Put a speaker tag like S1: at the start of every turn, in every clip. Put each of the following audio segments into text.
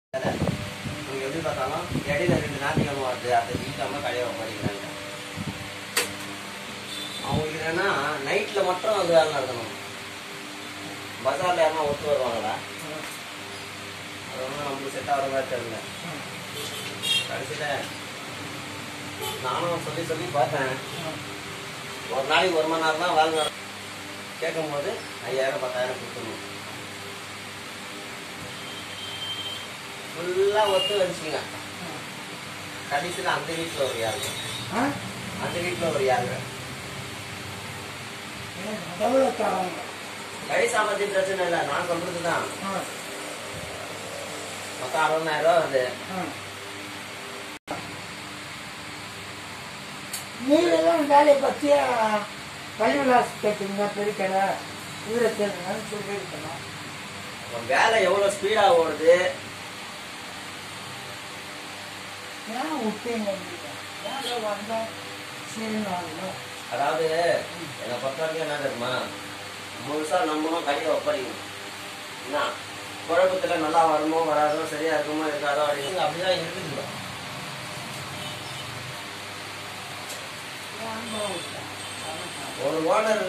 S1: நீங்க எப்படி பார்த்தாலும் இடையில ரெண்டு ஞாயிற்றுக்கிழமை வருது அந்த வீக்காம கடையை படிக்கிறாங்க அவங்களுக்கு என்னன்னா நைட்ல மட்டும் அது வேலை நடத்தணும் பஜார்ல யாருன்னா ஒத்து வருவாங்களா அது ஒன்றும் நமக்கு செட் ஆகிற மாதிரி தெரியல கடைசியில நானும் சொல்லி சொல்லி பார்த்தேன் ஒரு நாளைக்கு ஒரு மணி நேரம் தான் வேலை நட- கேட்கும்போது ஐயாயிரம் பத்தாயிரம் கொடுத்துடணும் ஃபுல்லாக ஒத்து வச்சுங்க கடைசியில் அந்த வீட்டில் ஒரு யாரு
S2: ஆ?
S1: அந்த வீட்டில் ஒரு யாரு
S2: ஏன் எவ்வளோ தராங்க
S1: பைசா பற்றி பிரச்சனை இல்லை நான் சொல்றது தான்
S2: ஆ
S1: மொத்தம் அறுபதாயிரம் ரூபா வருது
S2: ஆ நீங்களாம் வேலையை பற்றி பள்ளிவிலாசு கேட்டீங்க பெருக்கடை இவரை கேட்குங்கன்னு சொல்லியிருக்கணும்
S1: உன் வேலை எவ்வளோ ஸ்பீடாக ஓடுது
S2: ஏன் விட்டீங்க நீங்க? வேலை வந்தோம் சரி வாங்கணும்
S1: அதாவது என்னை பொறுத்த வரைக்கும் என்ன தெரியுமா முழுசா நம்மளும் கையை ஒப்படைக்கணும் என்ன குழப்பத்துல நல்லா வருமோ வராதோ சரியா இருக்குமோ இருக்காதோ அப்படின்னு அப்படிதான் இருக்குது ஒரு ஓனர்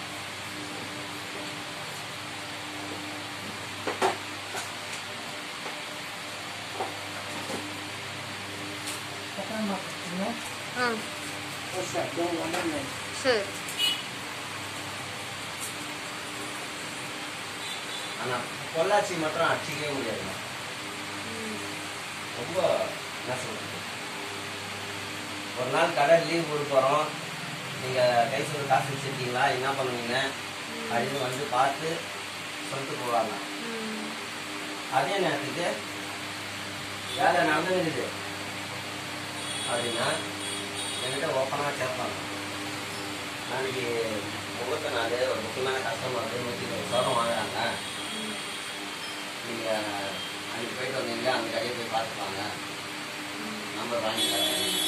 S3: ஆ சரி
S1: ஆனா பொள்ளாச்சி மட்டும் அடிச்சிக்கவே முடியாது ரொம்ப என்ன சொல்றது ஒரு நாள் கடை லீவ் போட போறோம் நீங்க கை சொல்ல காசு வச்சிருக்கீங்களா என்ன பண்ணுவீங்க அப்படின்னு வந்து பார்த்து சொல்லிட்டு போவாங்க அதே நேரத்துக்கு வேலை நடந்துருக்குது அப்படின்னா என்கிட்ட ஓப்பனாக கேட்பாங்க நாளைக்கு முகூர்த்த நாள் ஒரு முக்கியமான கஸ்டமர் வந்து நூற்றி இருபது சவரம் வாங்குறாங்க நீங்கள் அன்னைக்கு போயிட்டு வந்தீங்களா அந்த கடையை போய் பார்த்துப்பாங்க நம்பர் வாங்கி தரேன்